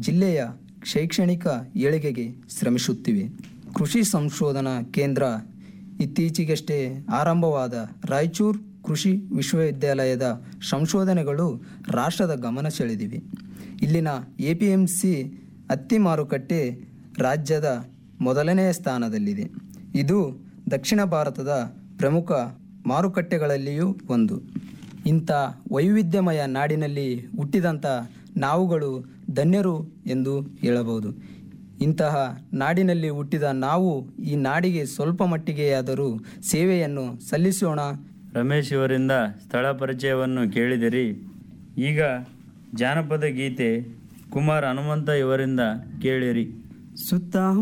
ಜಿಲ್ಲೆಯ ಶೈಕ್ಷಣಿಕ ಏಳಿಗೆಗೆ ಶ್ರಮಿಸುತ್ತಿವೆ ಕೃಷಿ ಸಂಶೋಧನಾ ಕೇಂದ್ರ ಇತ್ತೀಚೆಗಷ್ಟೇ ಆರಂಭವಾದ ರಾಯಚೂರು ಕೃಷಿ ವಿಶ್ವವಿದ್ಯಾಲಯದ ಸಂಶೋಧನೆಗಳು ರಾಷ್ಟ್ರದ ಗಮನ ಸೆಳೆದಿವೆ ಇಲ್ಲಿನ ಎ ಪಿ ಎಂ ಸಿ ಹತ್ತಿ ಮಾರುಕಟ್ಟೆ ರಾಜ್ಯದ ಮೊದಲನೆಯ ಸ್ಥಾನದಲ್ಲಿದೆ ಇದು ದಕ್ಷಿಣ ಭಾರತದ ಪ್ರಮುಖ ಮಾರುಕಟ್ಟೆಗಳಲ್ಲಿಯೂ ಒಂದು ಇಂಥ ವೈವಿಧ್ಯಮಯ ನಾಡಿನಲ್ಲಿ ಹುಟ್ಟಿದಂಥ ನಾವುಗಳು ಧನ್ಯರು ಎಂದು ಹೇಳಬಹುದು ಇಂತಹ ನಾಡಿನಲ್ಲಿ ಹುಟ್ಟಿದ ನಾವು ಈ ನಾಡಿಗೆ ಸ್ವಲ್ಪ ಮಟ್ಟಿಗೆಯಾದರೂ ಸೇವೆಯನ್ನು ಸಲ್ಲಿಸೋಣ ರಮೇಶ್ ಇವರಿಂದ ಸ್ಥಳ ಪರಿಚಯವನ್ನು ಕೇಳಿದಿರಿ ಈಗ ಜಾನಪದ ಗೀತೆ ಕುಮಾರ್ ಹನುಮಂತ ಇವರಿಂದ ಕೇಳಿರಿ ಸುತ್ತ